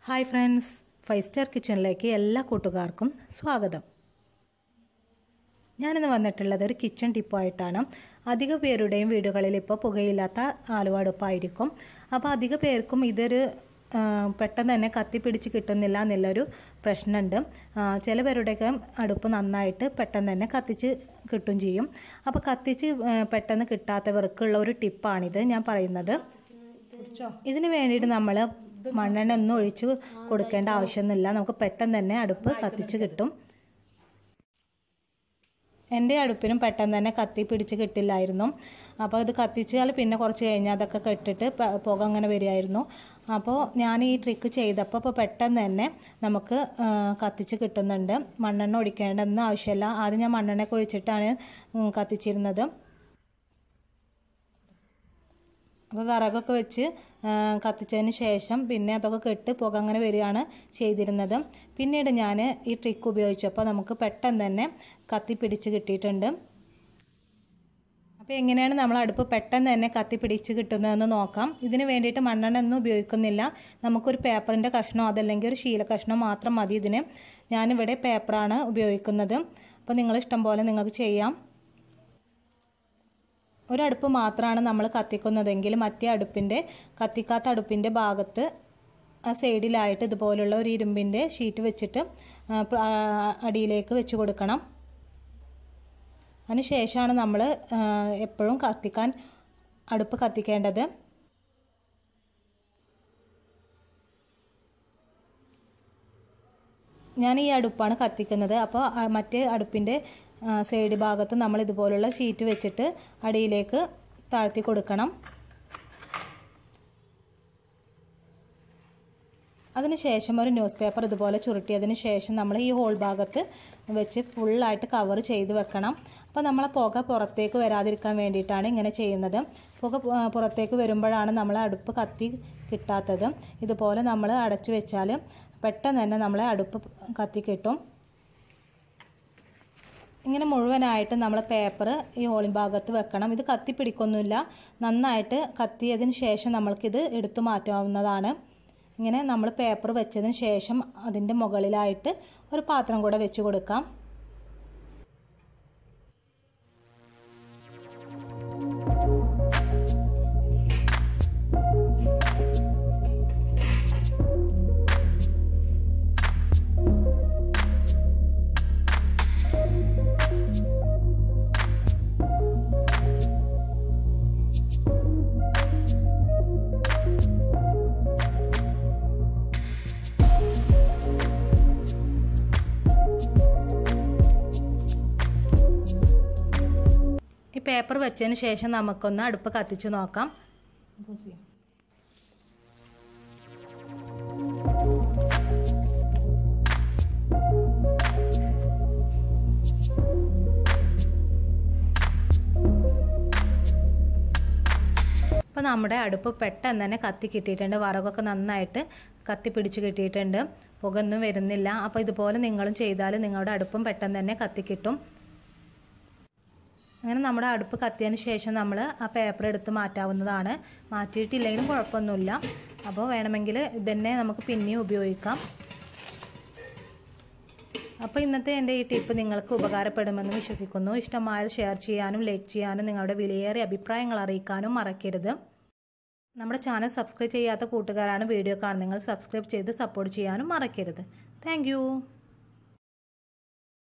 hi friends five star കിച്ചണിലേക്ക് എല്ലാ കൂട്ടുകാർക്കും സ്വാഗതം ഞാനിന്ന് വന്നിട്ടുള്ളത് ഒരു കിച്ചൺ ടിപ്പായിട്ടാണ് അധിക പേരുടെയും വീടുകളിൽ ഇപ്പോൾ പുകയില്ലാത്ത ആലുവ അടുപ്പായിരിക്കും അപ്പോൾ അധിക പേർക്കും ഇതൊരു ആ, പെട്ടെന്ന് തന്നെ കത്തിപ്പിടിച്ച് കിട്ടുന്നില്ല എന്നുള്ളൊരു പ്രശ്നമുണ്ട് ആ, ചില പേരുടെയൊക്കെ അടുപ്പ് നന്നായിട്ട് പെട്ടെന്ന് തന്നെ കത്തിച്ച് കിട്ടും ചെയ്യും അപ്പോൾ കത്തിച്ച് ആ, പെട്ടെന്ന് കിട്ടാത്തവർക്കുള്ള ഒരു ടിപ്പാണിത് ഞാൻ പറയുന്നത് ഇതിന് വേണ്ടിയിട്ട് നമ്മൾ മണ്ണെണ്ണ ഒന്നും ഒഴിച്ച് കൊടുക്കേണ്ട ആവശ്യമൊന്നുമില്ല നമുക്ക് പെട്ടെന്ന് തന്നെ അടുപ്പ് കത്തിച്ച് കിട്ടും എൻ്റെ അടുപ്പിനും പെട്ടെന്ന് തന്നെ കത്തി പിടിച്ച് കിട്ടില്ലായിരുന്നു അപ്പോൾ ഇത് കത്തിച്ചാൽ പിന്നെ കുറച്ച് കഴിഞ്ഞാൽ അതൊക്കെ കെട്ടിട്ട് പ- പുക അങ്ങനെ വരുമായിരുന്നു അപ്പോൾ ഞാൻ ഈ ട്രിക്ക് ചെയ്തപ്പോൾ ഇപ്പോൾ പെട്ടെന്ന് തന്നെ നമുക്ക് ആ, കത്തിച്ച് കിട്ടുന്നുണ്ട് മണ്ണെണ്ണ ഒഴിക്കേണ്ടെന്ന് ആവശ്യമില്ല ആദ്യം ഞാൻ മണ്ണെണ്ണ ഒഴിച്ചിട്ടാണ് ഉം, കത്തിച്ചിരുന്നത് അപ്പോൾ വിറകൊക്കെ വെച്ച് ആ, കത്തിച്ചതിന് ശേഷം പിന്നെ അതൊക്കെ കെട്ട് പുക അങ്ങനെ വരികയാണ് ചെയ്തിരുന്നത് പിന്നീട് ഞാൻ ഈ ട്രിക്ക് ഉപയോഗിച്ചപ്പോൾ നമുക്ക് പെട്ടെന്ന് തന്നെ കത്തി പിടിച്ച് കിട്ടിയിട്ടുണ്ട് അപ്പോൾ എങ്ങനെയാണ് നമ്മൾ അടുപ്പ് പെട്ടെന്ന് തന്നെ കത്തി പിടിച്ച് കിട്ടുന്നതെന്ന് നോക്കാം ഇതിന് വേണ്ടിയിട്ട് മണ്ണെണ്ണ ഒന്നും ഉപയോഗിക്കുന്നില്ല നമുക്കൊരു പേപ്പറിൻ്റെ കഷ്ണമോ അതല്ലെങ്കിൽ ഒരു ശീല കഷ്ണമോ മാത്രം മതി ഇതിന് ഞാനിവിടെ പേപ്പറാണ് ഉപയോഗിക്കുന്നത് അപ്പോൾ നിങ്ങൾ ഇഷ്ടം പോലെ നിങ്ങൾക്ക് ചെയ്യാം ഒരടുപ്പ് മാത്രമാണ് നമ്മൾ കത്തിക്കുന്നതെങ്കിൽ മറ്റേ അടുപ്പിൻ്റെ കത്തിക്കാത്ത അടുപ്പിൻ്റെ ഭാഗത്ത് ആ സൈഡിലായിട്ട് ഇതുപോലുള്ള ഒരു ഇരുമ്പിൻ്റെ ഷീറ്റ് വെച്ചിട്ട് ആ, പ്ര- ആ, അടിയിലേക്ക് വെച്ച് കൊടുക്കണം അതിന് ശേഷമാണ് നമ്മൾ എപ്പോഴും കത്തിക്കാൻ അടുപ്പ് കത്തിക്കേണ്ടത് ഞാൻ ഈ അടുപ്പാണ് കത്തിക്കുന്നത് അപ്പോൾ ആ മറ്റേ അടുപ്പിൻ്റെ ആ, സൈഡ് ഭാഗത്ത് നമ്മൾ ഇതുപോലുള്ള ഷീറ്റ് വെച്ചിട്ട് അടിയിലേക്ക് താഴ്ത്തി കൊടുക്കണം അതിനുശേഷം ഒരു ന്യൂസ് പേപ്പർ ഇതുപോലെ ചുരുട്ടിയതിന് ശേഷം നമ്മൾ ഈ ഹോൾ ഭാഗത്ത് വെച്ച് ഫുള്ളായിട്ട് കവർ ചെയ്ത് വെക്കണം അപ്പോൾ നമ്മളെ പുക പുറത്തേക്ക് വരാതിരിക്കാൻ വേണ്ടിയിട്ടാണ് ഇങ്ങനെ ചെയ്യുന്നത് പുക ആ, പുറത്തേക്ക് വരുമ്പോഴാണ് നമ്മൾ അടുപ്പ് കത്തി കിട്ടാത്തത് ഇതുപോലെ നമ്മൾ അടച്ചു വെച്ചാൽ പെട്ടെന്ന് തന്നെ നമ്മളെ അടുപ്പ് കത്തി കിട്ടും ഇങ്ങനെ മുഴുവനായിട്ട് നമ്മൾ പേപ്പർ ഈ ഹോളിൻ ഭാഗത്ത് വെക്കണം ഇത് കത്തി പിടിക്കൊന്നുമില്ല നന്നായിട്ട് കത്തിയതിന് ശേഷം നമ്മൾക്കിത് എടുത്തു മാറ്റാവുന്നതാണ് ഇങ്ങനെ നമ്മൾ പേപ്പർ വെച്ചതിന് ശേഷം അതിൻ്റെ മുകളിലായിട്ട് ഒരു പാത്രം കൂടെ വെച്ച് കൊടുക്കാം ഈ പേപ്പർ വെച്ചതിന് ശേഷം നമുക്കൊന്ന് അടുപ്പ് കത്തിച്ച് നോക്കാം അപ്പോൾ നമ്മുടെ അടുപ്പ് പെട്ടെന്ന് തന്നെ കത്തി കിട്ടിയിട്ടുണ്ട് വറകൊക്കെ നന്നായിട്ട് കത്തി പിടിച്ച് കിട്ടിയിട്ടുണ്ട് പുകയൊന്നും വരുന്നില്ല അപ്പോൾ ഇതുപോലെ നിങ്ങളും ചെയ്താൽ നിങ്ങളുടെ അടുപ്പും പെട്ടെന്ന് തന്നെ കത്തി കിട്ടും അങ്ങനെ നമ്മുടെ അടുപ്പ് കത്തിയതിന് ശേഷം നമ്മൾ ആ പേപ്പർ എടുത്ത് മാറ്റാവുന്നതാണ് മാറ്റിയിട്ടില്ലെങ്കിലും കുഴപ്പമൊന്നുമില്ല അപ്പോൾ വേണമെങ്കിൽ ഇതന്നെ നമുക്ക് പിന്നെയും ഉപയോഗിക്കാം അപ്പോൾ ഇന്നത്തെ എൻ്റെ ഈ ടിപ്പ് നിങ്ങൾക്ക് ഉപകാരപ്പെടുമെന്ന് വിശ്വസിക്കുന്നു ഇഷ്ടമായാൽ ഷെയർ ചെയ്യാനും ലൈക്ക് ചെയ്യാനും നിങ്ങളുടെ വിലയേറിയ അഭിപ്രായങ്ങൾ അറിയിക്കാനും മറക്കരുത് നമ്മുടെ ചാനൽ സബ്സ്ക്രൈബ് ചെയ്യാത്ത കൂട്ടുകാരാണ് വീഡിയോ കാണുന്നത് നിങ്ങൾ സബ്സ്ക്രൈബ് ചെയ്ത് സപ്പോർട്ട് ചെയ്യാനും മറക്കരുത് താങ്ക്